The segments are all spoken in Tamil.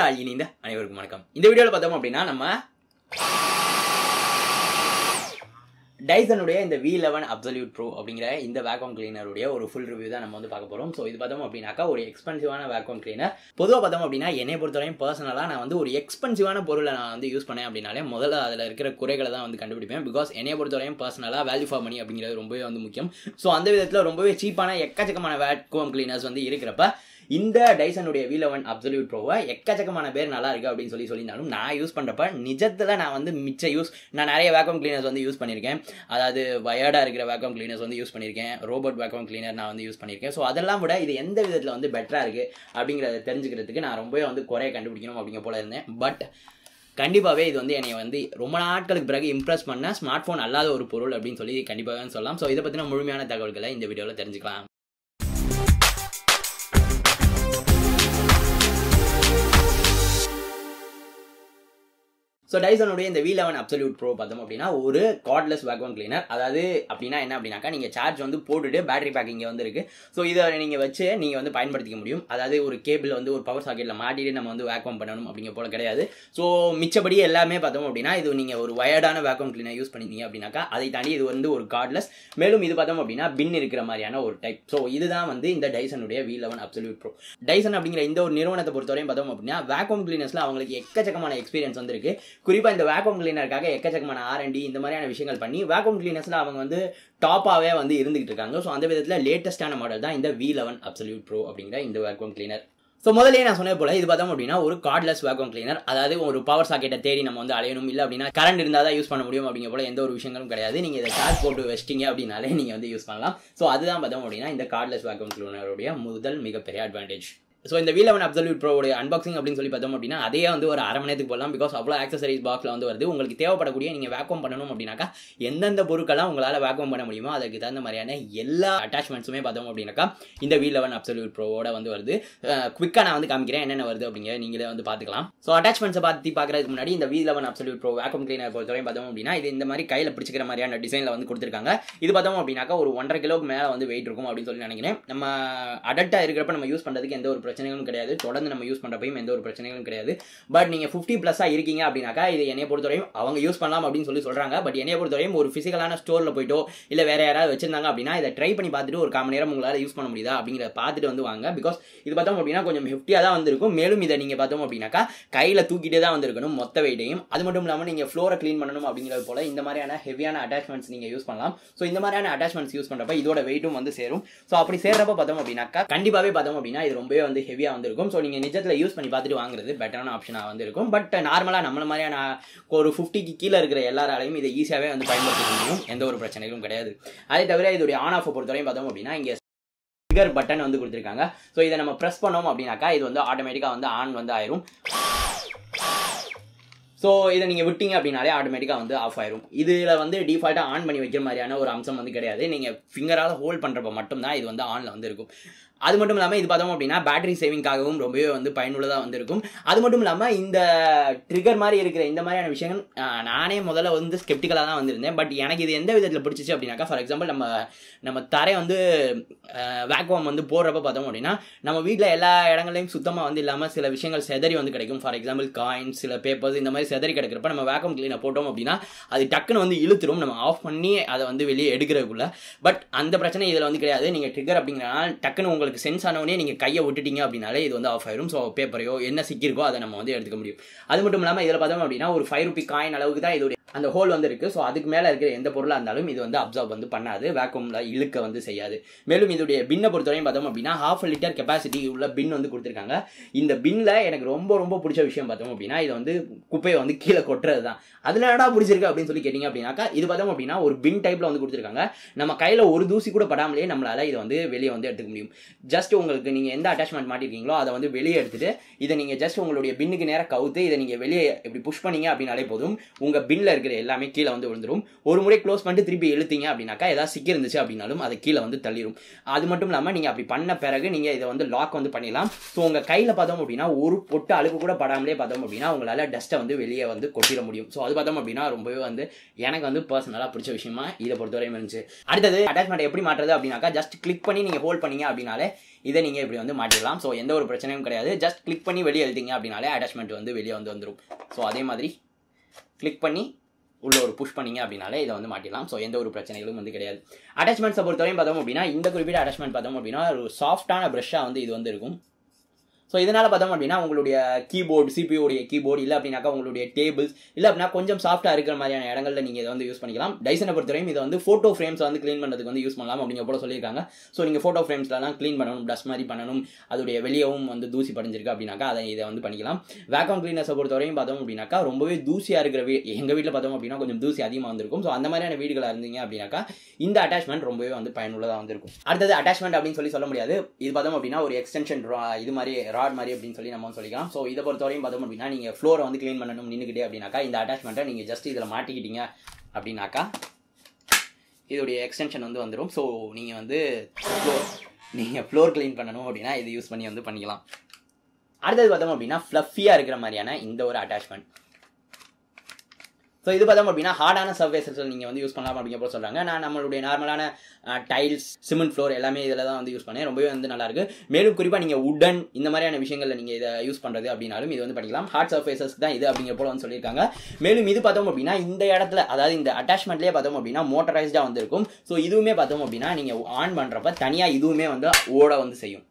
அறிவியலால் இணைந்த அனைவருக்கும் வணக்கம் இந்த வீடியோவில் பார்த்தோம் அப்படின்னா நம்ம டைசனுடைய இந்த வி லெவன் அப்சல்யூட் ப்ரோ அப்படிங்கிற இந்த வேக்யூம் கிளீனருடைய ஒரு ஃபுல் ரிவ்யூ தான் நம்ம வந்து பார்க்க போகிறோம் ஸோ இது பார்த்தோம் அப்படின்னாக்கா ஒரு எக்ஸ்பென்சிவான வேக்யூம் கிளீனர் பொதுவாக பார்த்தோம் அப்படின்னா என்னை பொறுத்தவரையும் பர்சனலாக நான் வந்து ஒரு எக்ஸ்பென்சிவான பொருளை நான் வந்து யூஸ் பண்ணேன் அப்படின்னாலே முதல்ல அதில் இருக்கிற குறைகளை தான் வந்து கண்டுபிடிப்பேன் பிகாஸ் என்னை பொறுத்தவரையும் பர்சனலாக வேல்யூ ஃபார் மணி அப்படிங்கிறது ரொம்பவே வந்து முக்கியம் ஸோ அந்த விதத்தில் ரொம்பவே சீப்பான எக்கச்சக்கமான வேக்யூம் கிளீனர்ஸ் வந்து இருக்கிறப்ப இந்த டைசனுடைய வி லெவன் அப்சல்யூட் ப்ரோவை எக்கச்சக்கமான பேர் நல்லா இருக்கு அப்படின்னு சொல்லி சொல்லியிருந்தாலும் நான் யூஸ் பண்ணுறப்ப நிஜத்தில் நான் வந்து மிச்ச யூஸ் நான் நிறைய வேக்யூம் கிளீனர்ஸ் வந்து யூஸ் பண்ணியிருக்கேன் அதாவது வயர்டாக இருக்கிற வேக்யூம் கிளீனர்ஸ் வந்து யூஸ் பண்ணியிருக்கேன் ரோபோட் வேக்யூம் கிளீனர் நான் வந்து யூஸ் பண்ணியிருக்கேன் ஸோ அதெல்லாம் விட இது எந்த விதத்தில் வந்து பெட்டராக இருக்குது அப்படிங்கிறத தெரிஞ்சுக்கிறதுக்கு நான் ரொம்பவே வந்து குறைய கண்டுபிடிக்கணும் அப்படிங்க போல இருந்தேன் பட் கண்டிப்பாகவே இது வந்து என்னை வந்து ரொம்ப நாட்களுக்கு பிறகு இம்ப்ரெஸ் பண்ண ஸ்மார்ட் ஃபோன் அல்லாத ஒரு பொருள் அப்படின்னு சொல்லி கண்டிப்பாக சொல்லலாம் ஸோ இதை பற்றின முழுமையான தகவல்களை இந்த வீடியோவில் தெரிஞ்சுக்கலாம் ஸோ டைசனுடைய இந்த வி லெவன் அப்சல்யூட் ப்ரோ பார்த்தோம் அப்படின்னா ஒரு கார்ட்லெஸ் வேக்யூம் கிளீனர் அதாவது அப்படின்னா என்ன அப்படின்னாக்கா நீங்கள் சார்ஜ் வந்து போட்டுட்டு பேட்டரி பேக் இங்கே வந்து இருக்குது ஸோ இதை நீங்கள் வச்சு நீங்கள் வந்து பயன்படுத்திக்க முடியும் அதாவது ஒரு கேபிள் வந்து ஒரு பவர் சாக்கெட்டில் மாட்டிட்டு நம்ம வந்து வேக்யூம் பண்ணணும் அப்படிங்க போல கிடையாது ஸோ மிச்சபடி எல்லாமே பார்த்தோம் அப்படின்னா இது நீங்கள் ஒரு வயர்டான வேக்யூம் கிளீனர் யூஸ் பண்ணிட்டீங்க அப்படின்னாக்கா அதை தாண்டி இது வந்து ஒரு கார்ட்லெஸ் மேலும் இது பார்த்தோம் அப்படின்னா பின் இருக்கிற மாதிரியான ஒரு டைப் ஸோ இதுதான் வந்து இந்த டைசனுடைய V eleven absolute pro Dyson அப்படிங்கிற இந்த ஒரு நிறுவனத்தை பொறுத்தவரையும் பார்த்தோம் அப்படின்னா வேக்யூம் கிளீனர்ஸில் அவங்களுக்கு எக்கச்சக்கமான எக்ஸ்பீரியன்ஸ் வந்து இருக்கு குறிப்பாக இந்த வேக்யூம் கிளீனருக்காக எக்கச்சக்கமான ஆர்என்டி இந்த மாதிரியான விஷயங்கள் பண்ணி வேக்யூம் கிளீனர்ஸில் அவங்க வந்து டாப்பாகவே வந்து இருந்துகிட்டு இருக்காங்க ஸோ அந்த விதத்தில் லேட்டஸ்டான மாடல் தான் இந்த வி லெவன் அப்சல்யூட் ப்ரோ அப்படிங்கிற இந்த வேக்யூம் கிளீனர் ஸோ முதல்ல நான் சொன்னது போல இது பார்த்தோம் அப்படின்னா ஒரு கார்ட்லெஸ் வேக்யூம் கிளீனர் அதாவது ஒரு பவர் சாக்கெட்டை தேடி நம்ம வந்து அலையணும் இல்லை அப்படின்னா கரண்ட் இருந்தால் தான் யூஸ் பண்ண முடியும் அப்படிங்கிற போல எந்த ஒரு விஷயங்களும் கிடையாது நீங்கள் இதை சார்ஜ் போட்டு வச்சிட்டீங்க அப்படின்னாலே நீங்கள் வந்து யூஸ் பண்ணலாம் ஸோ அதுதான் பார்த்தோம் அப்படின்னா இந்த கார்ட்லெஸ் வேக்யூம் கிளீனருடைய முதல் மிகப்பெரிய அட்வான்டேஜ் ஸோ இந்த வி லெவன் அப்சல்யூட் ப்ரோடைய அன்பாக்சிங் அப்படின்னு சொல்லி பார்த்தோம் அப்படின்னா அதே வந்து ஒரு அரை மணி நேரத்துக்கு போகலாம் பிகாஸ் அவ்வளோ ஆக்சசரிஸ் பாக்ஸில் வந்து வருது உங்களுக்கு தேவைப்படக்கூடிய நீங்கள் வேக்கம் பண்ணணும் அப்படின்னாக்கா எந்தெந்த பொருட்கள்லாம் உங்களால் வேக்கம் பண்ண முடியுமோ அதுக்கு தகுந்த மாதிரியான எல்லா அட்டாச்மெண்ட்ஸுமே பார்த்தோம் அப்படின்னாக்கா இந்த வி லெவன் அப்சல்யூட் ப்ரோவோட வந்து வருது குவிக்காக நான் வந்து காமிக்கிறேன் என்னென்ன வருது அப்படிங்கிற நீங்களே வந்து பார்த்துக்கலாம் ஸோ அட்டாச்மெண்ட்ஸை பார்த்து பார்க்குறதுக்கு முன்னாடி இந்த V eleven absolute pro vacuum cleaner பொறுத்தவரையும் பார்த்தோம் அப்படின்னா இது இந்த மாதிரி கையில் பிடிச்சிக்கிற மாதிரியான டிசைனில் வந்து கொடுத்துருக்காங்க இது பார்த்தோம் அப்படின்னாக்கா ஒரு ஒன்றரை கிலோக்கு மேலே வந்து வெயிட் இருக்கும் அப்படின்னு சொல்லி நினைக்கிறேன் நம்ம அடல்ட்டாக இருக்கிறப்ப நம்ம யூஸ் பண்ணுறதுக்கு எந்த ஒரு பிரச்சனைகளும் கிடையாது தொடர்ந்து நம்ம யூஸ் பண்ணுறப்பையும் எந்த ஒரு பிரச்சனைகளும் கிடையாது பட் நீங்கள் ஃபிஃப்டி ப்ளஸ்ஸாக இருக்கீங்க அப்படின்னாக்கா இது என்னைய பொறுத்தவரையும் அவங்க யூஸ் பண்ணலாம் அப்படின்னு சொல்லி சொல்கிறாங்க பட் என்னைய பொறுத்தவரையும் ஒரு ஃபிசிக்கலான ஸ்டோரில் போயிட்டோ இல்லை வேற யாராவது வச்சிருந்தாங்க அப்படின்னா இதை ட்ரை பண்ணி பார்த்துட்டு ஒரு காமன் நேரம் உங்களால் யூஸ் பண்ண முடியுதா அப்படிங்கிறத பார்த்துட்டு வந்து வாங்க பிகாஸ் இது பார்த்தோம் அப்படின்னா கொஞ்சம் ஹெஃப்டியாக தான் வந்திருக்கும் மேலும் இதை நீங்கள் பார்த்தோம் அப்படின்னாக்கா கையில் தூக்கிட்டே தான் வந்திருக்கணும் மொத்த வெயிட்டையும் அது மட்டும் இல்லாமல் நீங்கள் ஃப்ளோரை க்ளீன் பண்ணணும் அப்படிங்கிறது போல இந்த மாதிரியான ஹெவியான அட்டாச்மெண்ட்ஸ் நீங்கள் யூஸ் பண்ணலாம் ஸோ இந்த மாதிரியான அட்டாச்மெண்ட்ஸ் யூஸ் பண்ணுறப்ப இதோட வெயிட்டும் வந்து சேரும் ஸோ அப்படி சேர்றப்ப பார்த்தோம் அப்படின்னாக்கா கண்டிப்பாகவே பார்த்தோம் அப்படின்னா இது ரொம்பவே வந்து ஹெவியாக வந்திருக்கும் ஸோ நீங்கள் நிஜத்தில் யூஸ் பண்ணி பார்த்துட்டு வாங்குறது பெட்டரான ஆப்ஷனாக வந்து இருக்கும் பட் நார்மலாக நம்மள மாதிரியான ஒரு ஃபிஃப்டிக்கு கீழே இருக்கிற எல்லாராலையும் இதை ஈஸியாகவே வந்து பயன்படுத்த முடியும் எந்த ஒரு பிரச்சனைகளும் கிடையாது அதே தவிர இதோடைய ஆன் ஆஃப் பொறுத்தவரையும் பார்த்தோம் அப்படின்னா இங்கே ஸ்பிகர் பட்டன் வந்து கொடுத்துருக்காங்க ஸோ இதை நம்ம ப்ரெஸ் பண்ணோம் அப்படின்னாக்கா இது வந்து ஆட்டோமேட்டிக்காக வந்து ஆன் வந்து ஆயிரும் ஸோ இதை நீங்கள் விட்டீங்க அப்படின்னாலே ஆட்டோமேட்டிக்காக வந்து ஆஃப் ஆயிரும் இதில் வந்து டிஃபால்ட்டாக ஆன் பண்ணி வைக்கிற மாதிரியான ஒரு அம்சம் வந்து கிடையாது நீங்கள் ஃபிங்கரால் ஹோல்ட் பண்ணுறப்ப மட்டும்தான் இது வந்து ஆனில் வந்து இருக்கும் அது மட்டும் இல்லாமல் இது பார்த்தோம் அப்படின்னா பேட்டரி சேவிங்காகவும் ரொம்பவே வந்து பயனுள்ளதாக வந்திருக்கும் அது மட்டும் இல்லாமல் இந்த ட்ரிகர் மாதிரி இருக்கிற இந்த மாதிரியான விஷயங்கள் நானே முதல்ல வந்து ஸ்கெப்டிக்கலாக தான் வந்திருந்தேன் பட் எனக்கு இது எந்த விதத்தில் பிடிச்சிச்சு அப்படின்னாக்கா ஃபார் எக்ஸாம்பிள் நம்ம நம்ம தரை வந்து வேக்வாம் வந்து போடுறப்ப பார்த்தோம் அப்படின்னா நம்ம வீட்டில் எல்லா இடங்களையும் சுத்தமாக வந்து இல்லாமல் சில விஷயங்கள் செதறி வந்து கிடைக்கும் ஃபார் எக்ஸாம்பிள் காயின்ஸ் சில பேப்பர்ஸ் இந்த மாதிரி செதறி கிடைக்கிறப்ப நம்ம வேக்வாம் கிளீனர் போட்டோம் அப்படின்னா அது டக்குன்னு வந்து இழுத்துரும் நம்ம ஆஃப் பண்ணி அதை வந்து வெளியே எடுக்கிறதுக்குள்ள பட் அந்த பிரச்சனை இதில் வந்து கிடையாது நீங்கள் ட்ரிகர் அப்படிங்கிறனால டக்குன்னு உங்களுக்கு சென்ஸ் ஆனவொடனே நீங்கள் கையை விட்டுட்டீங்க அப்படின்னாலே இது வந்து ஆஃப் ஆயிரும் ஸோ பேப்பரையோ என்ன சிக்கிருக்கோ அதை நம்ம வந்து எடுத்துக்க முடியும் அது மட்டும் இல்லாமல் இதில் பார்த்தோம் அப்படின்னா ஒரு ஃபைவ் ருபி காயின் அளவுக்கு தான் இதோடைய அந்த ஹோல் வந்து இருக்குது ஸோ அதுக்கு மேலே இருக்கிற எந்த பொருளாக இருந்தாலும் இது வந்து அப்சர்வ் வந்து பண்ணாது வேக்யூமில் இழுக்க வந்து செய்யாது மேலும் இதோடைய பின்னை பொறுத்தவரையும் பார்த்தோம் அப்படின்னா ஹாஃப் லிட்டர் கெப்பாசிட்டி உள்ள பின் வந்து கொடுத்துருக்காங்க இந்த பின்னில் எனக்கு ரொம்ப ரொம்ப பிடிச்ச விஷயம் பார்த்தோம் அப்படின்னா இது வந்து குப்பையை வந்து கீழே கொட்டுறது தான் அதில் என்னடா பிடிச்சிருக்கு அப்படின்னு சொல்லி கேட்டிங்க அப்படின்னாக்கா இது பார்த்தோம் அப்படின்னா ஒரு பின் டைப்பில் வந்து கொடுத்துருக்காங்க நம்ம கையில் ஒரு தூசி கூட படாமலே நம்மளால் இதை வந்து வெளியே வந்து எடுத்துக்க முடியும் ஜஸ்ட் உங்களுக்கு நீங்கள் எந்த அட்டாச்மெண்ட் மாட்டிருக்கீங்களோ அதை வந்து வெளியே எடுத்துட்டு இதை நீங்கள் ஜஸ்ட் உங்களுடைய பின்னுக்கு நேராக கவுத்து இதை நீங்கள் வெளியே இப்படி புஷ் பண்ணீங்க அப்படின்னாலே போதும் உங்கள் பின்னில் இருக்கிற எல்லாமே கீழே வந்து விழுந்துரும் ஒரு முறை க்ளோஸ் பண்ணிட்டு திருப்பி இழுத்தீங்க அப்படின்னாக்கா ஏதாவது சிக்கி இருந்துச்சு அப்படின்னாலும் அது கீழே வந்து தள்ளிடும் அது மட்டும் இல்லாமல் நீங்கள் அப்படி பண்ண பிறகு நீங்கள் இதை வந்து லாக் வந்து பண்ணிடலாம் ஸோ உங்கள் கையில் பார்த்தோம் அப்படின்னா ஒரு பொட்டு அழுக்கு கூட படாமலே பார்த்தோம் அப்படின்னா உங்களால் டஸ்ட்டை வந்து வெளியே வந்து கொட்டிட முடியும் ஸோ அது பார்த்தோம் அப்படின்னா ரொம்பவே வந்து எனக்கு வந்து பர்சனலாக பிடிச்ச விஷயமா இதை பொறுத்தவரையும் இருந்துச்சு அடுத்தது அட்டாச்மெண்ட் எப்படி மாட்டுறது அப்படின்னாக்கா ஜஸ்ட் கிளிக் பண்ணி நீங்கள் ஹோல்ட் பண்ணீங்க அப்படின்னாலே இதை நீங்கள் இப்படி வந்து மாட்டிடலாம் ஸோ எந்த ஒரு பிரச்சனையும் கிடையாது ஜஸ்ட் கிளிக் பண்ணி வெளியே எழுதிங்க அப்படின்னாலே அட்டாச்மெண்ட் வந்து வெளியே வந்து வந்துடும் ஸோ அதே மாதிரி கிளிக் பண்ணி உள்ள ஒரு புஷ் பண்ணீங்க அப்படின்னாலே இதை வந்து மாட்டிடலாம் ஸோ எந்த ஒரு பிரச்சனைகளும் வந்து கிடையாது அட்டாச்மெண்ட்ஸை பொறுத்தவரையும் பார்த்தோம் அப்படின்னா இந்த குறிப்பிட்ட அட்டாச்மெண்ட் பார்த்தோம் அப்படின்னா ஒரு சாஃப்டான ப்ரஷ்ஷாக வந்து இது வந்து இருக்கும் ஸோ இதனால் பார்த்தோம் அப்படின்னா உங்களுடைய கீபோர்டு சிபியோடைய கீபோர்டு இல்லை அப்படின்னாக்கா உங்களுடைய டேபிள்ஸ் இல்லை அப்படின்னா கொஞ்சம் சாஃப்ட்டாக இருக்கிற மாதிரியான இடங்களில் நீங்கள் இதை வந்து யூஸ் பண்ணிக்கலாம் டைசனை பொறுத்தவரையும் இதை வந்து ஃபோட்டோ ஃப்ரேம்ஸ் வந்து க்ளீன் பண்ணுறதுக்கு வந்து யூஸ் பண்ணலாம் அப்படிங்கிற போல சொல்லியிருக்காங்க ஸோ நீங்கள் ஃபோட்டோ ஃப்ரேம்ஸ்லாம் க்ளீன் பண்ணணும் டஸ்ட் மாதிரி பண்ணணும் அதோடைய வெளியவும் வந்து தூசி படிஞ்சிருக்கு அப்படின்னாக்கா அதை இதை வந்து பண்ணிக்கலாம் வேக்கம் க்ளீனர்ஸை பொறுத்தவரையும் பார்த்தோம் அப்படின்னாக்கா ரொம்பவே தூசியாக இருக்கிற வீ எங்கள் வீட்டில் பார்த்தோம் அப்படின்னா கொஞ்சம் தூசி அதிகமாக வந்திருக்கும் ஸோ அந்த மாதிரியான வீடுகளாக இருந்தீங்க அப்படின்னாக்கா இந்த அட்டாச்மெண்ட் ரொம்பவே வந்து பயனுள்ளதாக வந்திருக்கும் அடுத்தது அட்டாச்மெண்ட் அப்படின்னு சொல்லி சொல்ல முடியாது இது பார்த்தோம் அப்படின்னா ஒரு எக்ஸ்டென்ஷன் இது மாதிரி ராட் மாதிரி அப்படின்னு சொல்லி நம்ம வந்து சொல்லிக்கலாம் ஸோ இதை பொறுத்தவரையும் பார்த்தோம் அப்படின்னா நீங்கள் ஃப்ளோரை வந்து க்ளீன் பண்ணணும் நின்றுக்கிட்டே அப்படின்னாக்கா இந்த அட்டாச்மெண்ட்டை நீங்கள் ஜஸ்ட் இதில் மாட்டிக்கிட்டீங்க அப்படின்னாக்கா இதோடைய எக்ஸ்டென்ஷன் வந்து வந்துடும் ஸோ நீங்கள் வந்து ஃப்ளோர் நீங்கள் ஃப்ளோர் க்ளீன் பண்ணணும் அப்படின்னா இது யூஸ் பண்ணி வந்து பண்ணிக்கலாம் அடுத்தது பார்த்தோம் அப்படின்னா ஃப்ளஃபியாக இருக்கிற மாதிரியான இந்த ஒரு அட்டாச்மெண்ட் ஸோ இது பார்த்தோம் அப்படின்னா ஹார்டான சர்வேசஸ் நீங்கள் வந்து யூஸ் பண்ணலாம் அப்படிங்கிற போல சொல்கிறாங்க நான் நம்மளுடைய நார்மலான டைல்ஸ் சிமெண்ட் ஃப்ளோர் எல்லாமே இதில் தான் வந்து யூஸ் பண்ணேன் ரொம்பவே வந்து நல்லா இருக்கு மேலும் குறிப்பாக நீங்கள் உடன் இந்த மாதிரியான விஷயங்களில் நீங்கள் இதை யூஸ் பண்ணுறது அப்படின்னாலும் இது வந்து பண்ணிக்கலாம் ஹார்ட் சர்ஃபேசஸ் தான் இது அப்படிங்கிற போல வந்து சொல்லியிருக்காங்க மேலும் இது பார்த்தோம் அப்படின்னா இந்த இடத்துல அதாவது இந்த அட்டாச்மெண்ட்லேயே பார்த்தோம் அப்படின்னா மோட்டரைஸ்டாக வந்து இருக்கும் ஸோ இதுவுமே பார்த்தோம் அப்படின்னா நீங்கள் ஆன் பண்ணுறப்ப தனியாக இதுவுமே வந்து ஓட வந்து செய்யும்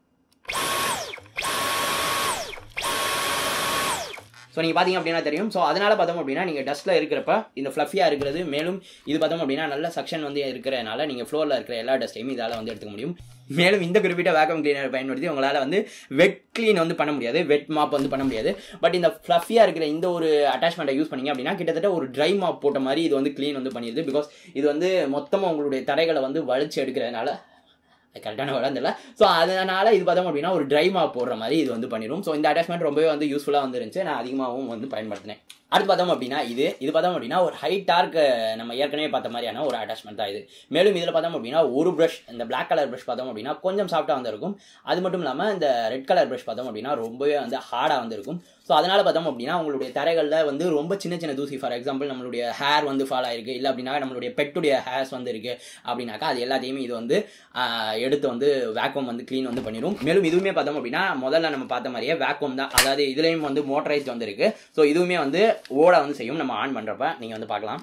ஸோ நீங்கள் பார்த்தீங்க அப்படின்னா தெரியும் ஸோ அதனால் பார்த்தோம் அப்படின்னா நீங்கள் டஸ்ட்டில் இருக்கிறப்ப இந்த ஃப்ளஃபியாக இருக்கிறது மேலும் இது பார்த்தோம் அப்படின்னா நல்ல செக்ஷன் வந்து இருக்கிறனால நீங்கள் ஃப்ளோரில் இருக்கிற எல்லா டஸ்ட்டையும் இதால் வந்து எடுத்துக்க முடியும் மேலும் இந்த குறிப்பிட்ட வேக்கம் கிளீனர் பயன்படுத்தி உங்களால் வந்து வெட் க்ளீன் வந்து பண்ண முடியாது வெட் மாப் வந்து பண்ண முடியாது பட் இந்த ஃப்ளஃபியாக இருக்கிற இந்த ஒரு அட்டாச்மெண்ட்டை யூஸ் பண்ணீங்க அப்படின்னா கிட்டத்தட்ட ஒரு ட்ரை மாப் போட்ட மாதிரி இது வந்து க்ளீன் வந்து பண்ணிடுது பிகாஸ் இது வந்து மொத்தமாக உங்களுடைய தரைகளை வந்து வலிச்சு எடுக்கிறதுனால அது கரெக்டான வேலை இல்லை ஸோ அதனால இது பார்த்தோம் அப்படின்னா ஒரு ட்ரை மாப் போடுற மாதிரி இது வந்து பண்ணிடும் ஸோ இந்த அட்டாச்மெண்ட் ரொம்பவே வந்து யூஸ்ஃபுல்லாக வந்துருந்துச்சு நான் அதிகமாகவும் வந்து பயன்படுத்தினேன் அடுத்து பார்த்தோம் அப்படின்னா இது இது பார்த்தோம் அப்படின்னா ஒரு ஹை டார்க் நம்ம ஏற்கனவே பார்த்த மாதிரியான ஒரு அட்டாச்மெண்ட் தான் இது மேலும் இதில் பார்த்தோம் அப்படின்னா ஒரு ப்ரஷ் இந்த பிளாக் கலர் ப்ரஷ் பார்த்தோம் அப்படின்னா கொஞ்சம் சாஃப்டாக வந்து இருக்கும் அது மட்டும் இல்லாமல் இந்த ரெட் கலர் ப்ரஷ் பார்த்தோம் அப்படின்னா ரொம்பவே வந்து ஹார்டாக வந்து இருக்கும் ஸோ அதனால் பார்த்தோம் அப்படின்னா உங்களுடைய தரைகளில் வந்து ரொம்ப சின்ன சின்ன தூசி ஃபார் எக்ஸாம்பிள் நம்மளுடைய ஹேர் வந்து ஃபால் ஆயிருக்கு இல்லை அப்படின்னா நம்மளுடைய பெட்டுடைய ஹேர்ஸ் வந்து இருக்குது அப்படின்னாக்கா அது எல்லாத்தையுமே இது வந்து எடுத்து வந்து வேக்கம் வந்து க்ளீன் வந்து பண்ணிடும் மேலும் இதுவுமே பார்த்தோம் அப்படின்னா முதல்ல நம்ம பார்த்த மாதிரியே வேக்கம் தான் அதாவது இதுலேயும் வந்து மோட்டரைஸ்ட் வந்து இருக்குது ஸோ இதுவுமே வந்து ஓட வந்து செய்யும் நம்ம ஆன் பண்ணுறப்ப நீங்கள் வந்து பார்க்கலாம்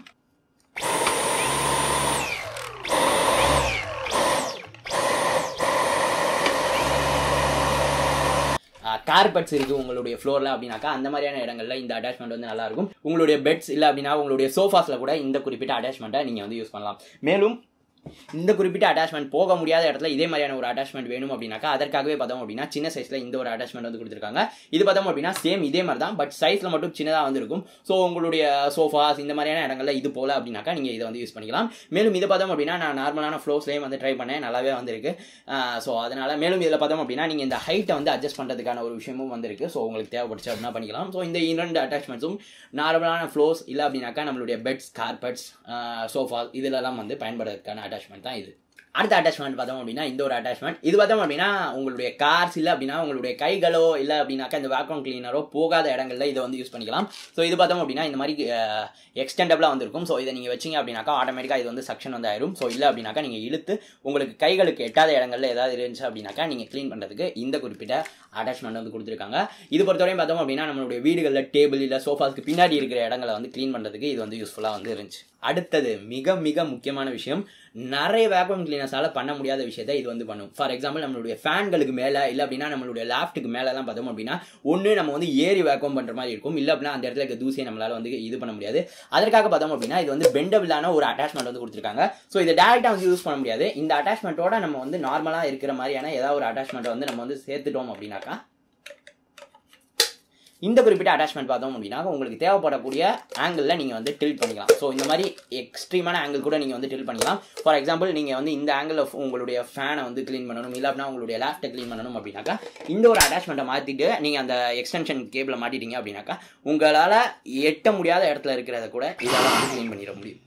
கார்பெட்ஸ் இருக்குது உங்களுடைய ஃப்ளோரில் அப்படின்னாக்கா அந்த மாதிரியான இடங்களில் இந்த அட்டாச்மெண்ட் வந்து நல்லா இருக்கும் உங்களுடைய பெட்ஸ் இல்லை அப்படின்னா உங்களுடைய சோஃபாஸில் கூட இந்த குறிப்பிட்ட அட்டாச்மெண்ட்டை நீங்கள் வந்து யூஸ் பண்ணலாம் மேலும் இந்த குறிப்பிட்ட அட்டாச்மெண்ட் போக முடியாத இடத்துல இதே மாதிரியான ஒரு அட்டாச்மெண்ட் வேணும் அப்படின்னாக்கா அதற்காகவே பார்த்தோம் அப்படின்னா சின்ன சைஸில் இந்த ஒரு அட்டாச்மெண்ட் வந்து கொடுத்துருக்காங்க இது பார்த்தோம் அப்படின்னா சேம் இதே மாதிரி தான் பட் சைஸில் மட்டும் சின்னதாக வந்து இருக்கும் ஸோ உங்களுடைய சோஃபாஸ் இந்த மாதிரியான இடங்கள்ல இது போல அப்படின்னாக்கா நீங்கள் இதை வந்து யூஸ் பண்ணிக்கலாம் மேலும் இதை பார்த்தோம் அப்படின்னா நான் நார்மலான ஃப்ளோஸ்லேயும் வந்து ட்ரை பண்ணேன் நல்லாவே வந்திருக்கு ஸோ அதனால் மேலும் இதில் பார்த்தோம் அப்படின்னா நீங்கள் இந்த ஹைட்டை வந்து அட்ஜஸ்ட் பண்ணுறதுக்கான ஒரு விஷயமும் வந்திருக்கு ஸோ உங்களுக்கு தேவைப்படுச்சு அப்படின்னா பண்ணிக்கலாம் ஸோ இந்த இரண்டு அட்டாச்மெண்ட்ஸும் நார்மலான ஃப்ளோஸ் இல்லை அப்படின்னாக்கா நம்மளுடைய பெட்ஸ் கார்பெட்ஸ் சோஃபா இதிலெல்லாம் வந்து பயன்படுறதுக்கான அட்டாச்மெண்ட் தான் இது அடுத்த அட்டாச்மெண்ட் பார்த்தோம் அப்படின்னா இந்த ஒரு அட்டாச்மெண்ட் இது பார்த்தோம் அப்படின்னா உங்களுடைய கார்ஸ் இல்லை அப்படின்னா உங்களுடைய கைகளோ இல்லை அப்படின்னாக்கா இந்த வேக்கம் கிளீனரோ போகாத இடங்கள்ல இதை வந்து யூஸ் பண்ணிக்கலாம் ஸோ இது பார்த்தோம் அப்படின்னா இந்த மாதிரி எக்ஸ்டெண்டபிளாக வந்திருக்கும் ஸோ இதை நீங்கள் வச்சிங்க அப்படின்னாக்கா ஆட்டோமேட்டிக்காக இது வந்து செக்ஷன் வந்து ஆயிரும் ஸோ இல்லை அப்படின்னாக்கா நீங்கள் இழுத்து உங்களுக்கு கைகளுக்கு எட்டாத இடங்கள்ல ஏதாவது இருந்துச்சு அப்படின்னாக்கா நீங்கள் க்ளீன் பண்ணுறதுக்கு இந்த குறிப்பிட்ட அட்டாச்மெண்ட் வந்து கொடுத்துருக்காங்க இது பொறுத்தவரையும் பார்த்தோம் அப்படின்னா நம்மளுடைய வீடுகளில் டேபிள் இல்லை சோஃபாஸ்க்கு பின்னாடி இருக்கிற இடங்களை வந்து க்ளீன் பண்ணுறதுக்கு இது வந்து யூஸ்ஃபுல்லாக வந்து இருந்துச்சு அடுத்தது மிக மிக முக்கியமான விஷயம் நிறைய வேக்கம் கிளீனர்ஸால் பண்ண முடியாத விஷயத்த இது வந்து பண்ணும் ஃபார் எக்ஸாம்பிள் நம்மளுடைய ஃபேன்களுக்கு மேலே இல்லை அப்படின்னா நம்மளுடைய லேப்டுக்கு மேலெலாம் பார்த்தோம் அப்படின்னா ஒன்று நம்ம வந்து ஏறி வேக்கம் பண்ணுற மாதிரி இருக்கும் இல்லை அப்படின்னா அந்த இடத்துல இருக்க தூசியை நம்மளால் வந்து இது பண்ண முடியாது அதற்காக பார்த்தோம் அப்படின்னா இது வந்து பெண்டபிளான ஒரு அட்டாச்மெண்ட் வந்து கொடுத்துருக்காங்க ஸோ இதை டேரெக்டாக வந்து யூஸ் பண்ண முடியாது இந்த அட்டாச்மெண்ட்டோட நம்ம வந்து நார்மலாக இருக்கிற மாதிரியான ஏதாவது ஒரு அட்டாச்மெண்ட்டை வந்து நம்ம வந்து சேர்த்துட்டோம் அப்படின்னாக்கா இந்த குறிப்பிட்ட அட்டாச்மெண்ட் பார்த்தோம் அப்படின்னா உங்களுக்கு தேவைப்படக்கூடிய ஆங்கிளில் நீங்கள் வந்து டில்ட் பண்ணிக்கலாம் ஸோ இந்த மாதிரி எக்ஸ்ட்ரீமான ஆங்கிள் கூட நீங்கள் வந்து டில்ட் பண்ணிக்கலாம் ஃபார் எக்ஸாம்பிள் நீங்கள் வந்து இந்த ஆங்கிளில் உங்களுடைய ஃபேனை வந்து க்ளீன் பண்ணணும் இல்லை அப்படின்னா உங்களுடைய லேப்டை க்ளீன் பண்ணணும் அப்படின்னாக்கா இந்த ஒரு அட்டாச்மெண்ட்டை மாற்றிட்டு நீங்கள் அந்த எக்ஸ்டென்ஷன் கேபிளை மாட்டிட்டீங்க அப்படின்னாக்கா உங்களால் எட்ட முடியாத இடத்துல இருக்கிறத கூட இதால் வந்து க்ளீன் பண்ணிட முடியும்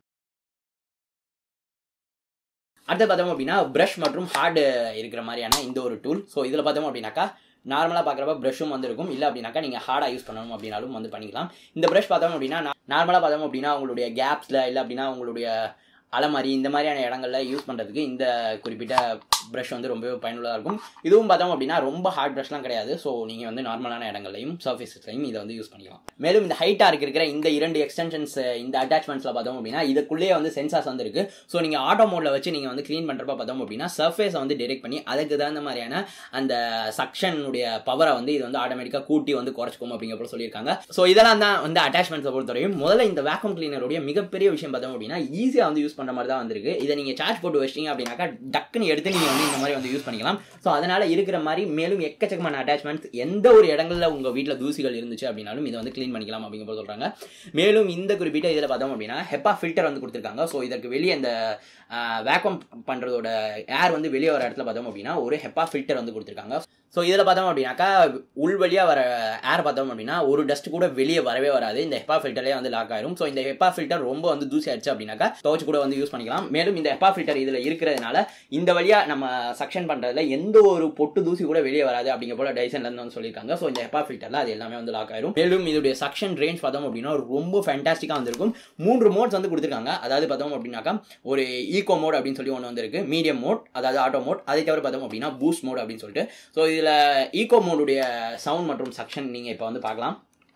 அடுத்து பார்த்தோம் அப்படின்னா ப்ரஷ் மற்றும் ஹார்டு இருக்கிற மாதிரியான இந்த ஒரு டூல் ஸோ இதில் பார்த்தோம் அப்படின்னாக்கா நார்மலாக பார்க்குறப்ப ப்ரஷும் வந்து இருக்கும் இல்லை அப்படின்னாக்கா நீங்கள் ஹார்டாக யூஸ் பண்ணணும் அப்படின்னாலும் வந்து பண்ணிக்கலாம் இந்த ப்ரஷ் பார்த்தோம் அப்படின்னா நார்மலாக பார்த்தோம் அப்படின்னா உங்களுடைய கேப்ஸில் இல்லை அப்படின்னா உங்களுடைய அலமாரி இந்த மாதிரியான இடங்கள்ல யூஸ் பண்ணுறதுக்கு இந்த குறிப்பிட்ட ப்ரஷ் வந்து ரொம்பவே பயனுள்ளதாக இருக்கும் இதுவும் பார்த்தோம் அப்படின்னா ரொம்ப ஹார்ட் ப்ரஷ்லாம் கிடையாது ஸோ நீங்கள் வந்து நார்மலான இடங்கள்லையும் சர்ஃபேஸஸ்லையும் இதை வந்து யூஸ் பண்ணிக்கலாம் மேலும் இந்த ஹைட்டாக இருக்கிற இந்த இரண்டு எக்ஸ்டென்ஷன்ஸ் இந்த அட்டாச்மெண்ட்ஸில் பார்த்தோம் அப்படின்னா இதுக்குள்ளேயே வந்து சென்சார்ஸ் வந்து இருக்கு ஸோ நீங்கள் ஆட்டோ மோடில் வச்சு நீங்கள் வந்து க்ளீன் பண்ணுறப்ப பார்த்தோம் அப்படின்னா சர்ஃபேஸை வந்து டிரெக்ட் பண்ணி அதுக்கு தகுந்த மாதிரியான அந்த சக்ஷனுடைய பவரை வந்து இது வந்து ஆட்டோமேட்டிக்காக கூட்டி வந்து குறைச்சிக்கும் அப்படிங்கிற சொல்லியிருக்காங்க ஸோ இதெல்லாம் தான் வந்து அட்டாச்மெண்ட்ஸை பொறுத்தவரையும் முதல்ல இந்த வேக்கம் கிளீனருடைய மிகப்பெரிய விஷயம் பார்த்தோம் அப்படின்னா ஈஸியாக வந்து யூஸ் பண்ணுற மாதிரி தான் வந்திருக்கு இதை நீங்கள் சார்ஜ் போட்டு வச்சிட்டீங்க அப்படின்னாக்கா டக்குன்னு எடுத்து நீங்கள் வந்து இந்த மாதிரி வந்து யூஸ் பண்ணிக்கலாம் ஸோ அதனால இருக்கிற மாதிரி மேலும் எக்கச்சக்கமான அட்டாச்மெண்ட்ஸ் எந்த ஒரு இடங்களில் உங்கள் வீட்டில் தூசிகள் இருந்துச்சு அப்படின்னாலும் இதை வந்து க்ளீன் பண்ணிக்கலாம் அப்படிங்கிற சொல்கிறாங்க மேலும் இந்த குறிப்பிட்ட இதில் பார்த்தோம் அப்படின்னா ஹெப்பா ஃபில்டர் வந்து கொடுத்துருக்காங்க ஸோ இதற்கு வெளியே இந்த வேக்கம் பண்ணுறதோட ஏர் வந்து வெளியே வர இடத்துல பார்த்தோம் அப்படின்னா ஒரு ஹெப்பா ஃபில்டர் வந்து கொடுத்துருக்காங்க ஸோ இதில் பார்த்தோம் அப்படின்னாக்கா உள் வழியாக வர ஏர் பார்த்தோம் அப்படின்னா ஒரு டஸ்ட் கூட வெளியே வரவே வராது இந்த ஹெப்பா ஃபில்டர்லேயே வந்து லாக் ஆயிரும் ஸோ இந்த ஹெப்பா ஃபில்டர் ரொம்ப வந்து தூசி ஆயிடுச்சு அப்படின்னாக்கா துவச்சு கூட வந்து யூஸ் பண்ணிக்கலாம் மேலும் இந்த ஹெப்பா ஃபில்டர் இதில் இருக்கிறதுனால இந்த வழியாக நம்ம சக்ஷன் பண்ணுறதுல எந்த ஒரு பொட்டு தூசி கூட வெளியே வராது அப்படிங்கிற போல டைசன்லேருந்து வந்து சொல்லியிருக்காங்க ஸோ இந்த ஹெப்பா ஃபில்டரில் அது எல்லாமே வந்து லாக் ஆயிரும் மேலும் இதோடைய சக்ஷன் ரேஞ்ச் பார்த்தோம் அப்படின்னா ரொம்ப ஃபேண்டாஸ்டிக்காக வந்திருக்கும் மூன்று மோட்ஸ் வந்து கொடுத்துருக்காங்க அதாவது பார்த்தோம் அப்படின்னாக்கா ஒரு ஈகோ மோட் அப்படின்னு சொல்லி ஒன்று வந்திருக்கு மீடியம் மோட் அதாவது ஆட்டோ மோட் அதை தவிர பார்த்தோம் அப்படின்னா பூஸ்ட் மோட் அப்படின்னு சொல்லிட்டு ஸோ இதில் ஈகோ மோடுடைய சவுண்ட் மற்றும் சக்ஷன் நீங்கள் இப்போ வந்து பார்க்கலாம்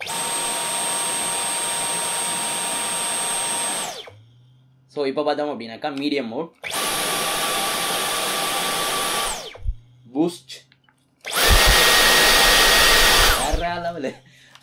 ஸோ இப்போ பார்த்தோம் அப்படின்னாக்கா மீடியம் மோட் பூஸ்ட் வேற லெவலு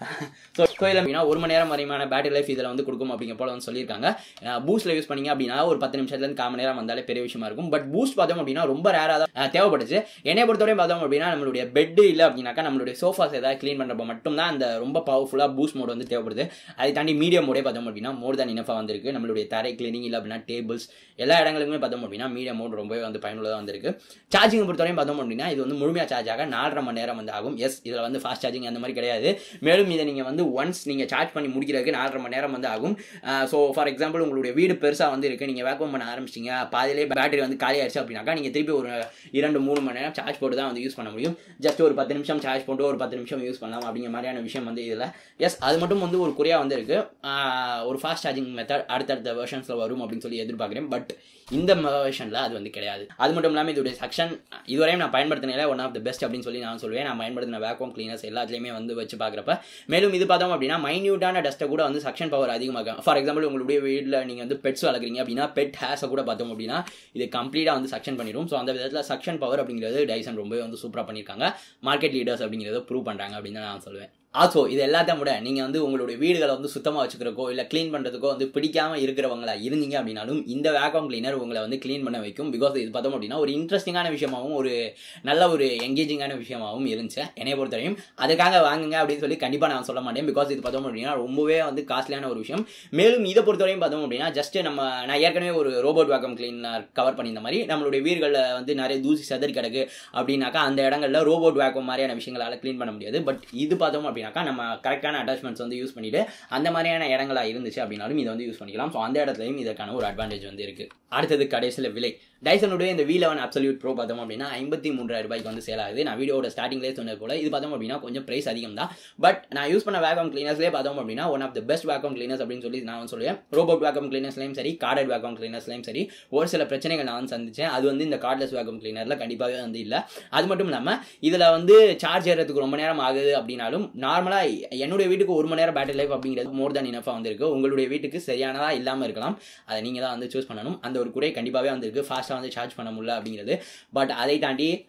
ஸோ ஸோ இதில் அப்படின்னா ஒரு மணி நேரம் வரையுமான பேட்டரி லைஃப் இதில் வந்து கொடுக்கும் அப்படிங்கிற போல வந்து சொல்லியிருக்காங்க பூஸ்ட்டில் யூஸ் பண்ணீங்க அப்படின்னா ஒரு பத்து நிமிஷத்துலேருந்து கால் மணி நேரம் வந்தாலே பெரிய விஷயமா இருக்கும் பட் பூஸ்ட் பார்த்தோம் அப்படின்னா ரொம்ப ரேராக தான் தேவைப்படுச்சு என்னை பொறுத்தவரையும் பார்த்தோம் அப்படின்னா நம்மளுடைய பெட் இல்லை அப்படின்னாக்கா நம்மளுடைய சோஃபாஸ் ஏதாவது க்ளீன் பண்ணுறப்ப மட்டும்தான் அந்த ரொம்ப பவர்ஃபுல்லாக பூஸ்ட் மோட் வந்து தேவைப்படுது அதை தாண்டி மீடியம் மோடே பார்த்தோம் அப்படின்னா மோர் தான் இனஃபாக வந்திருக்கு நம்மளுடைய தரை கிளீனிங் இல்லை அப்படின்னா டேபிள்ஸ் எல்லா இடங்களுக்குமே பார்த்தோம் அப்படின்னா மீடியம் மோட் ரொம்பவே வந்து பயனுள்ளதாக வந்திருக்கு சார்ஜிங் பொறுத்தவரையும் பார்த்தோம் அப்படின்னா இது வந்து முழுமையாக சார்ஜ் ஆக நாலரை மணி நேரம் வந்து ஆகும் எஸ் இதில் வந்து ஃபாஸ்ட் சார்ஜிங் அந்த மாதிரி கிடையாது மேலும் இதை நீங்கள் வந்து ஒன்ஸ் நீங்கள் சார்ஜ் பண்ணி முடிக்கிறதுக்கு நாலரை மணி நேரம் வந்து ஆகும் ஸோ ஃபார் எக்ஸாம்பிள் உங்களுடைய வீடு பெருசாக வந்து இருக்குது நீங்கள் வேக்கம் பண்ண ஆரம்பிச்சிங்க பாதிலே பேட்டரி வந்து காலி ஆயிடுச்சு அப்படின்னாக்கா நீங்கள் திருப்பி ஒரு இரண்டு மூணு மணி நேரம் சார்ஜ் போட்டு தான் வந்து யூஸ் பண்ண முடியும் ஜஸ்ட் ஒரு பத்து நிமிஷம் சார்ஜ் போட்டு ஒரு பத்து நிமிஷம் யூஸ் பண்ணலாம் அப்படிங்கிற மாதிரியான விஷயம் வந்து இதில் எஸ் அது மட்டும் வந்து ஒரு குறையாக வந்து இருக்குது ஒரு ஃபாஸ்ட் சார்ஜிங் மெத்தட் அடுத்தடுத்த வெர்ஷன்ஸில் வரும் அப்படின்னு சொல்லி எதிர்பார்க்குறேன் பட் இந்த வெர்ஷனில் அது வந்து கிடையாது அது மட்டும் இல்லாமல் இதோடைய செக்ஷன் இதுவரையும் நான் பயன்படுத்தினால ஒன் ஆஃப் த பெஸ்ட் அப்படின்னு சொல்லி நான் சொல்லுவேன் நான் பயன்படுத்தின வேக்கம் கிளீனர்ஸ் எல்லாத்துலேயுமே வந்து வச்சு பார்க்குறப்ப மேலும் இது பார்த்தோம் அப்படின்னா மைன்யூட்டான டஸ்ட்டை கூட வந்து சக்ஷன் பவர் அதிகமாகும் ஃபார் எக்ஸாம்பிள் உங்களுடைய வீட்டில் நீங்கள் வந்து பெட்ஸ் வளர்க்குறீங்க அப்படின்னா பெட் ஹேஸை கூட பார்த்தோம் அப்படின்னா இது கம்ப்ளீட்டாக வந்து சக்ஷன் பண்ணிடும் ஸோ அந்த விதத்தில் சக்ஷன் பவர் அப்படிங்கிறது டைசன் ரொம்பவே வந்து சூப்பராக பண்ணியிருக்காங்க மார்க்கெட் லீடர்ஸ் அப்படிங்கிறத ப்ரூவ் பண்ணுறாங்க அப்படின்னு நான் சொல்லுவேன் ஆல்சோ இது எல்லாத்தையும் விட நீங்கள் வந்து உங்களுடைய வீடுகளை வந்து சுத்தமாக வச்சுக்கிறக்கோ இல்லை க்ளீன் பண்ணுறதுக்கோ வந்து பிடிக்காமல் இருக்கிறவங்களா இருந்தீங்க அப்படின்னாலும் இந்த வேக்கம் கிளீனர் உங்களை வந்து க்ளீன் பண்ண வைக்கும் பிகாஸ் இது பார்த்தோம் அப்படின்னா ஒரு இன்ட்ரெஸ்டிங்கான விஷயமாகவும் ஒரு நல்ல ஒரு எங்கேஜிங்கான விஷயமாகவும் இருந்துச்சு என்னை பொறுத்தவரையும் அதுக்காக வாங்குங்க அப்படின்னு சொல்லி கண்டிப்பாக நான் சொல்ல மாட்டேன் பிகாஸ் இது பார்த்தோம் அப்படின்னா ரொம்பவே வந்து காஸ்ட்லியான ஒரு விஷயம் மேலும் இதை பொறுத்தவரையும் பார்த்தோம் அப்படின்னா ஜஸ்ட் நம்ம நான் ஏற்கனவே ஒரு ரோபோட் வேக்கம் கிளீனர் கவர் பண்ணியிருந்த மாதிரி நம்மளுடைய வீடுகளில் வந்து நிறைய தூசி செதறி கிடக்கு அப்படின்னாக்கா அந்த இடங்களில் ரோபோட் வேக்கம் மாதிரியான விஷயங்களால் க்ளீன் பண்ண முடியாது பட் இது பார்த்தோம் அப்படின்னாக்கா நம்ம கரெக்டான அட்டாச்மெண்ட்ஸ் வந்து யூஸ் பண்ணிட்டு அந்த மாதிரியான இடங்களா இருந்துச்சு அப்படின்னாலும் இதை வந்து யூஸ் பண்ணிக்கலாம் ஸோ அந்த இடத்துலையும் இதற்கான ஒரு அட்வான்டேஜ் வந்து இருக்கு அடுத்தது கடைசியில் விலை டைசனுடைய இந்த வி லெவன் அப்சல்யூட் ப்ரோ பார்த்தோம் அப்படின்னா ஐம்பத்தி மூன்றாயிரம் ரூபாய்க்கு வந்து சேல் ஆகுது நான் வீடியோட ஸ்டார்டிங்லேயே சொன்னது போல இது பார்த்தோம் அப்படின்னா கொஞ்சம் ப்ரைஸ் அதிகம் தான் பட் நான் யூஸ் பண்ண வேக்கம் கிளீனர்ஸ்லேயே பார்த்தோம் அப்படின்னா one of the best vacuum cleaners அப்படின்னு சொல்லி நான் வந்து சொல்லுவேன் ரோபோட் வேக்கம் கிளீனர்ஸ்லையும் சரி கார்டட் வேக்கம் கிளீனர்ஸ்லையும் சரி ஒரு சில பிரச்சனைகள் நான் வந்து சந்திச்சேன் அது வந்து இந்த கார்ட்லெஸ் வேக்கம் கிளீனரில் கண்டிப்பாகவே வந்து இல்லை அது மட்டும் இல்லாமல் இதில் வந்து சார்ஜ் ஏறதுக்கு ரொம்ப நேரம் ஆகுது அப்படின்னாலும் நார்மலாக என்னுடைய வீட்டுக்கு ஒரு மணி நேரம் பேட்டரி லைஃப் அப்படிங்கிறது மோர் தேன் இனஃபாக வந்திருக்கு உங்களுடைய வீட்டுக்கு சரியானதாக இல்லாமல் இருக்கலாம் அதை நீங்கள் தான் வந்து சூஸ் பண்ணணும் அந்த ஒரு குறை கண்டிப்பாகவே வந்திருக்கு ஃபாஸ்ட்டாக வந்து சார்ஜ் பண்ண முடியல அப்படிங்கிறது பட் அதை தாண்டி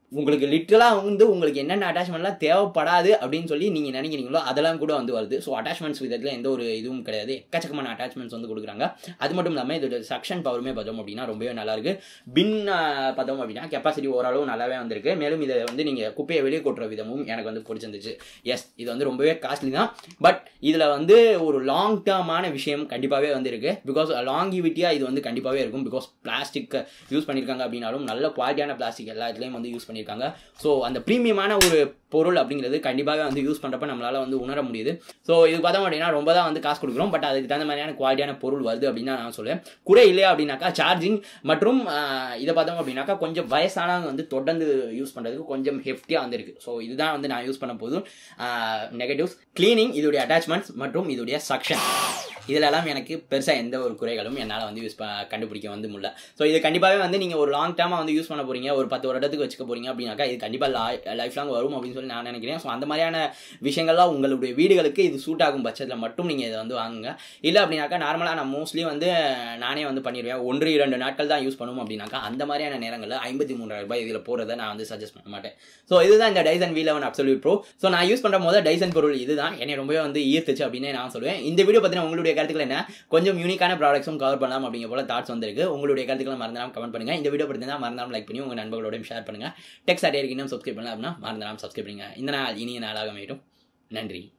உங்களுக்கு லிட்டரலாக வந்து உங்களுக்கு என்னென்ன அட்டாச்மெண்ட்லாம் தேவைப்படாது அப்படின்னு சொல்லி நீங்கள் நினைக்கிறீங்களோ அதெல்லாம் கூட வந்து வருது ஸோ அட்டாச்மெண்ட்ஸ் விதத்தில் எந்த ஒரு இதுவும் கிடையாது எக்கச்சக்கமான அட்டாச்மெண்ட்ஸ் வந்து கொடுக்குறாங்க அது மட்டும் இல்லாமல் இதோட சக்ஷன் பவருமே பார்த்தோம் அப்படின்னா ரொம்பவே நல்லா இருக்கு பின் ஆஹ், பார்த்தோம் அப்படின்னா கெப்பாசிட்டி ஓரளவு நல்லாவே வந்திருக்கு மேலும் இதை வந்து நீங்கள் குப்பையை வெளியே கொட்டுற விதமும் எனக்கு வந்து பிடிச்சிருந்துச்சு எஸ் இது வந்து ரொம்பவே காஸ்ட்லி தான் பட் இதில் வந்து ஒரு லாங் டேர்மான விஷயம் கண்டிப்பாகவே வந்து இருக்கு பிகாஸ் லாங்கிவிட்டியாக இது வந்து கண்டிப்பாகவே இருக்கும் பிகாஸ் பிளாஸ்டிக் யூஸ் பண்ணியிருக்காங்க அப்படின்னாலும் நல்ல குவாலிட்டியான பிளாஸ்டிக் எல்லா இதுலேயும் வந்து யூஸ் பண்ணியிருக்காங்க ஸோ அந்த ப்ரீமியமான ஒரு பொருள் அப்படிங்கிறது கண்டிப்பாக வந்து யூஸ் பண்ணுறப்ப நம்மளால வந்து உணர முடியுது ஸோ இது பார்த்தோம் அப்படின்னா ரொம்ப தான் வந்து காசு கொடுக்குறோம் பட் அதுக்கு தகுந்த மாதிரியான குவாலிட்டியான பொருள் வருது அப்படின்னு தான் நான் சொல்லுவேன் குறை இல்லையா அப்படின்னாக்கா சார்ஜிங் மற்றும் ஆஹ், இதை பார்த்தோம் அப்படின்னாக்கா கொஞ்சம் வயசானவங்க வந்து தொடர்ந்து யூஸ் பண்ணுறதுக்கு கொஞ்சம் ஹெஃப்டியாக வந்திருக்கு ஸோ இதுதான் வந்து நான் யூஸ் பண்ண போதும் நெகட்டிவ்ஸ் க்ளீனிங் இதோடைய அட்டாச்மெண்ட்ஸ் மற்றும் இதோடைய சக்ஷன் இதிலெல்லாம் எனக்கு பெருசாக எந்த ஒரு குறைகளும் என்னால் வந்து யூஸ் ப கண்டுபிடிக்க வந்து முடியல ஸோ இது கண்டிப்பாகவே வந்து நீங்கள் ஒரு லாங் டேர்மாக வந்து யூஸ் பண்ண போறீங்க ஒரு பத்து வருடத்துக்கு வச்சுக்க போறீங்க அப்படின்னாக்கா இது கண்டிப்பாக லைஃப் லாங் வரும் அப்படின்னு சொல்லி நான் நினைக்கிறேன் ஸோ அந்த மாதிரியான விஷயங்கள்லாம் உங்களுடைய வீடுகளுக்கு இது சூட் ஆகும் பட்சத்தில் மட்டும் நீங்கள் இதை வந்து வாங்குங்க இல்லை அப்படின்னாக்கா நார்மலாக நான் மோஸ்ட்லி வந்து நானே வந்து பண்ணிடுவேன் ஒன்று இரண்டு நாட்கள் தான் யூஸ் பண்ணுவோம் அப்படின்னாக்கா அந்த மாதிரியான நேரங்களில் ஐம்பத்தி மூன்றாயிரம் ரூபாய் இதில் போகிறத நான் வந்து சஜஸ்ட் பண்ண மாட்டேன் ஸோ இதுதான் இந்த Dyson V eleven absolute pro so நான் யூஸ் பண்ணுற போது டைசன் பொருள் இதுதான் என்னை ரொம்பவே வந்து ஈர்த்துச்சு அப்படின்னு நான் சொல்லுவேன் இந்த வீடியோ பற்றின உங்களுடைய கருத்துக்கள் என்ன கொஞ்சம் யூனிக்கான ப்ராடக்ட்ஸும் கவர் பண்ணலாம் அப்படிங்கிற போல தாட்ஸ் வந்திருக்கு உங்களுடைய கருத்துக்களை மறந்தாலும் கமெண்ட் பண்ணுங்க இந்த வீடியோ பிடிச்சிருந்தா மறந்தாலும் லைக் பண்ணி உங்கள் நண்பர்களோடையும் ஷேர் பண்ணுங்க டெக்ஸ்ட் அடையா இன்னும் சப்ஸ்கிரைப் பண்ணலாம் அப்படின்னா மறந்தாலும் சப்ஸ்கிரைப் பண்ணுங்க இந்த நாள் இனிய நாளாக அமையட்டும் நன்றி